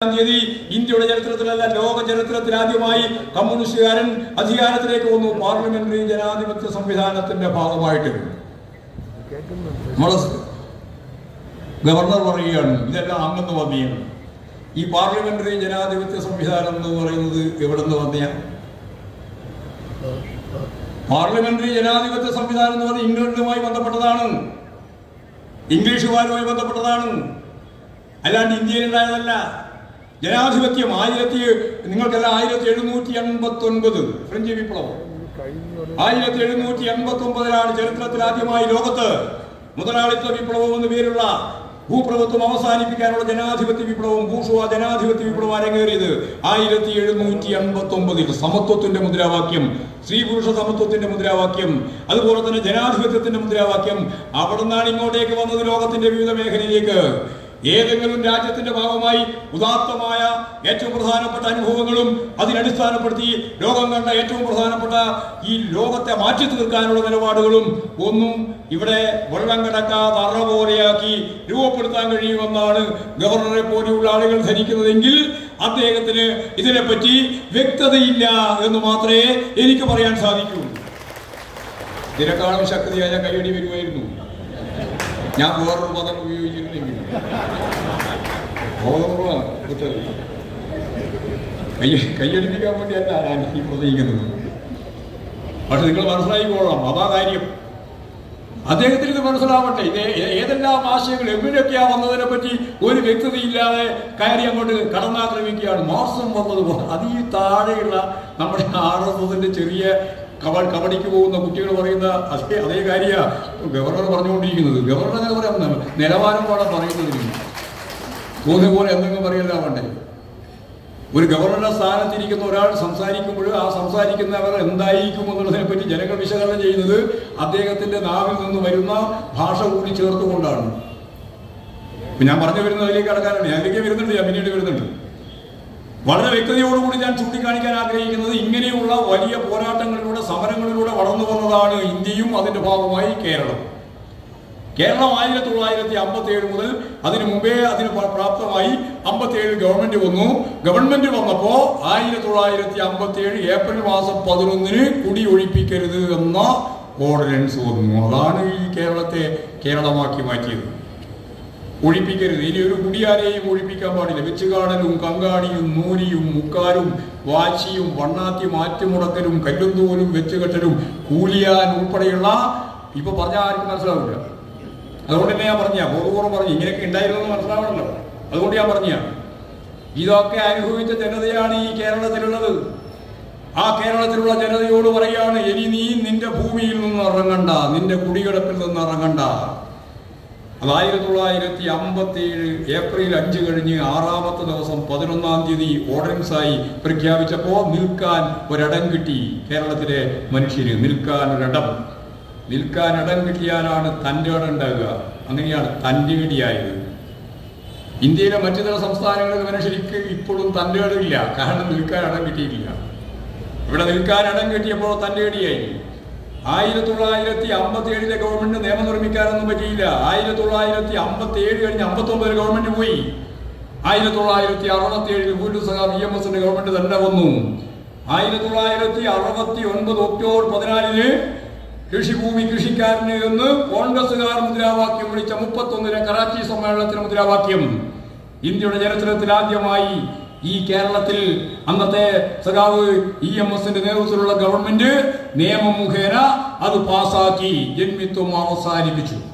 തീയതി ഇന്ത്യയുടെ ചരിത്രത്തിലല്ല ലോക ചരിത്രത്തിൽ ആദ്യമായി കമ്മ്യൂണിസ്റ്റുകാരൻ അധികാരത്തിലേക്ക് വന്നു പാർലമെന്ററി ജനാധിപത്യ സംവിധാനത്തിന്റെ ഭാഗമായിട്ട് നമ്മള് ഗവർണർ പറയുകയാണ് ഇതെല്ലാം അങ്ങന്ന് വന്നിയാണ് ഈ പാർലമെന്ററി ജനാധിപത്യ സംവിധാനം എന്ന് പറയുന്നത് എവിടെ നിന്ന് വന്നിയ പാർലമെന്ററി ജനാധിപത്യ സംവിധാനം എന്ന് പറഞ്ഞാൽ ഇംഗ്ലണ്ടുമായി ബന്ധപ്പെട്ടതാണ് ഇംഗ്ലീഷുകാരുമായി ബന്ധപ്പെട്ടതാണ് അല്ലാണ്ട് ഇന്ത്യയിൽ ഉണ്ടായതല്ല ജനാധിപത്യം ആയിരത്തി നിങ്ങൾക്കെല്ലാം ആയിരത്തി എഴുന്നൂറ്റി എൺപത്തി ഒൻപത് ഫ്രഞ്ച് വിപ്ലവം ആയിരത്തി എഴുന്നൂറ്റി എൺപത്തി ഒമ്പതിലാണ് ചരിത്രത്തിൽ ആദ്യമായി ലോകത്ത് മുതലാളിത്ത വിപ്ലവം എന്ന് പേരുള്ള ഭൂപ്രഭുത്വം അവസാനിപ്പിക്കാനുള്ള ജനാധിപത്യ വിപ്ലവം ഭൂഷുവ ജനാധിപത്യ വിപ്ലവം അരങ്ങേറിയത് ആയിരത്തി എഴുന്നൂറ്റി എൺപത്തി ഒമ്പതിൽ സമത്വത്തിന്റെ മുദ്രാവാക്യം സ്ത്രീ പുരുഷ സമത്വത്തിന്റെ മുദ്രാവാക്യം അതുപോലെ തന്നെ ജനാധിപത്യത്തിന്റെ മുദ്രാവാക്യം അവിടെ നിന്നാണ് ഇങ്ങോട്ടേക്ക് വന്നത് ലോകത്തിന്റെ വിവിധ മേഖലയിലേക്ക് ഏതെങ്കിലും രാജ്യത്തിന്റെ ഭാഗമായി ഉദാത്തമായ ഏറ്റവും പ്രധാനപ്പെട്ട അനുഭവങ്ങളും അതിനടിസ്ഥാനപ്പെടുത്തി ലോകം കണ്ട ഏറ്റവും പ്രധാനപ്പെട്ട ഈ ലോകത്തെ മാറ്റി തീർക്കാനുള്ള നിലപാടുകളും ഒന്നും ഇവിടെ വെള്ളം കിടക്കാതെ അറ പോലെയാക്കി രൂപപ്പെടുത്താൻ കഴിയുമെന്നാണ് ഗവർണറെ പോലെയുള്ള ആളുകൾ ധരിക്കുന്നതെങ്കിൽ അദ്ദേഹത്തിന് ഇതിനെപ്പറ്റി വ്യക്തതയില്ല എന്ന് മാത്രമേ എനിക്ക് പറയാൻ സാധിക്കൂ ഇതിനേക്കാളും ശക്തിയായ കൈയടി വരുമായിരുന്നു ഞാൻ വേറൊരു പദം ഉപയോഗിച്ചിരുന്നെങ്കിൽ ബോധപൂർവ്വമാണ് വിട്ടത്. കൈ കൈയടിപ്പിക്കാൻ വേണ്ടിയല്ല ഞാൻ ഈ പ്രസംഗിക്കുന്നത് പക്ഷെ നിങ്ങൾ മനസ്സിലായിക്കോളാം അതാ കാര്യം അദ്ദേഹത്തിന് ഇത് മനസ്സിലാവട്ടെ ഇത് ഏ- ഏതെല്ലാം ആശയങ്ങൾ എവിടെയൊക്കെയാ വന്നതിനെ പറ്റി ഒരു വ്യക്തതയില്ലാതെ കയറി അങ്ങോട്ട് കടന്നാക്രമിക്കുകയാണ് മാസം വന്നതുപോലെ അത് ഈ താഴെയുള്ള നമ്മുടെ ആർ എസ് എസിന്റെ ചെറിയ കവ കബഡിക്ക് പോകുന്ന കുട്ടികൾ പറയുന്ന അതേ അതേ കാര്യ ഗവർണർ പറഞ്ഞുകൊണ്ടിരിക്കുന്നത് ഗവർണർ അങ്ങനെ പറയാം നിലവാരം പോലെ പറയുന്നതിന് തോന്നിയ പോലെ എന്തെങ്കിലും പറയല്ല വേണ്ടേ ഒരു ഗവർണറുടെ സ്ഥാനത്തിരിക്കുന്ന ഒരാൾ സംസാരിക്കുമ്പോൾ ആ സംസാരിക്കുന്നവർ എന്തായിരിക്കും എന്നുള്ളതിനെ പറ്റി ജനങ്ങൾ വിശകലനം ചെയ്യുന്നത് അദ്ദേഹത്തിന്റെ നാവിൽ നിന്ന് വരുന്ന ഭാഷ കൂടി ചേർത്തുകൊണ്ടാണ് ഇപ്പൊ ഞാൻ പറഞ്ഞു വരുന്നത് അതിലേക്ക് കടക്കാനാണ് ഞാൻ അതിലേക്ക് വരുന്നുണ്ട് ഞാൻ പിന്നീട് വരുന്നുണ്ട് വളരെ വ്യക്തതയോടുകൂടി ഞാൻ ചൂണ്ടിക്കാണിക്കാൻ ആഗ്രഹിക്കുന്നത് ഇങ്ങനെയുള്ള വലിയ പോരാട്ടങ്ങളിലൂടെ സമരങ്ങളിലൂടെ വളർന്നു വന്നതാണ് ഇന്ത്യയും അതിന്റെ ഭാഗമായി കേരളം കേരളം ആയിരത്തി തൊള്ളായിരത്തി അമ്പത്തി ഏഴ് മുതൽ അതിനു മുമ്പേ അതിന് പ്ര- പ്രാപ്തമായി അമ്പത്തി ഏഴ് ഗവൺമെന്റ് വന്നു ഗവൺമെന്റ് വന്നപ്പോ ആയിരത്തി തൊള്ളായിരത്തി അമ്പത്തി ഏഴ് ഏപ്രിൽ മാസം പതിനൊന്നിന് കുടി ഒഴിപ്പിക്കരുത് എന്ന ഓർഡിനൻസ് വന്നു അതാണ് ഈ കേരളത്തെ കേരളമാക്കി മാറ്റിയത് ഒഴിപ്പിക്കരുത് ഇനി ഒരു കുടിയാരെയും ഒഴിപ്പിക്കാൻ പാടില്ല വെച്ചുകാണലും കങ്കാണിയും നൂരിയും മുക്കാലും വാശിയും വണ്ണാത്തി മാറ്റിമുടക്കലും കല്ലുന്തോലും വെച്ചുകെട്ടലും കൂലിയാൻ ഉൾപ്പെടെയുള്ള ഇപ്പൊ പറഞ്ഞ ആർക്കും മനസ്സിലാവില്ല അതുകൊണ്ട് തന്നെ ഞാൻ പറഞ്ഞ ബോധപൂർവ്വം പറഞ്ഞു ഇങ്ങനെയൊക്കെ ഉണ്ടായിരുന്നു എന്ന് മനസ്സിലാവണല്ലോ അതുകൊണ്ട് ഞാൻ പറഞ്ഞ ഇതൊക്കെ അനുഭവിച്ച ജനതയാണ് ഈ കേരളത്തിലുള്ളത് ആ കേരളത്തിലുള്ള ജനതയോട് പറയാണ് ഇനി നീ നിന്റെ ഭൂമിയിൽ നിന്ന് ഇറങ്ങണ്ട നിന്റെ കുടികിടപ്പിൽ നിന്ന് ഇറങ്ങണ്ട അത് ആയിരത്തി തൊള്ളായിരത്തി അമ്പത്തി ഏഴ് ഏപ്രിൽ അഞ്ച് കഴിഞ്ഞ് ആറാമത്തെ ദിവസം പതിനൊന്നാം തീയതി ഓർഡിനൻസായി പ്രഖ്യാപിച്ചപ്പോ നിൽക്കാൻ ഒരിടം കിട്ടി കേരളത്തിലെ മനുഷ്യര് നിൽക്കാൻ ഒരിടം നിൽക്കാൻ ഇടം കിട്ടിയാലാണ് തൻ്റെ ഇടം ഉണ്ടാകുക അങ്ങനെയാണ് തൻ്റെ ഇടിയായത് ഇന്ത്യയിലെ മറ്റു ചില സംസ്ഥാനങ്ങളിൽ മനുഷ്യർക്ക് ഇപ്പോഴും തൻ്റെ ഇടമില്ല കാരണം നിൽക്കാൻ ഇടം കിട്ടിയിട്ടില്ല ഇവിടെ നിൽക്കാൻ ഇടം കിട്ടിയപ്പോൾ തൻ്റെ ഇടിയായി ആയിരത്തി തൊള്ളായിരത്തി അമ്പത്തി ഏഴിലെ ഗവൺമെന്റ് നിയമം നിർമ്മിക്കാനൊന്നും പറ്റിയില്ല ആയിരത്തി തൊള്ളായിരത്തി അമ്പത്തി ഏഴ് കഴിഞ്ഞ് അമ്പത്തി ഒമ്പതിൽ ഗവൺമെന്റ് പോയി ആയിരത്തി തൊള്ളായിരത്തി അറുപത്തി ഏഴിൽ വീണ്ടും സഹ ബി എം എസിന്റെ ഗവൺമെന്റ് തന്നെ വന്നു ആയിരത്തി തൊള്ളായിരത്തി അറുപത്തി ഒൻപത് ഒക്ടോബർ പതിനാലിന് കൃഷിഭൂമി കൃഷിക്കാരന് എന്ന് കോൺഗ്രസുകാർ മുദ്രാവാക്യം വിളിച്ച മുപ്പത്തൊന്നിലെ കറാച്ചി സമ്മേളനത്തിന് മുദ്രാവാക്യം ഇന്ത്യയുടെ ചരിത്രത്തിൽ ആദ്യമായി ഈ കേരളത്തിൽ അന്നത്തെ സഖാവ് ഇ എം എസിന്റെ നേതൃത്വത്തിലുള്ള ഗവൺമെന്റ് നിയമം മുഖേന അത് പാസാക്കി ജന്മിത്വം അവസാനിപ്പിച്ചു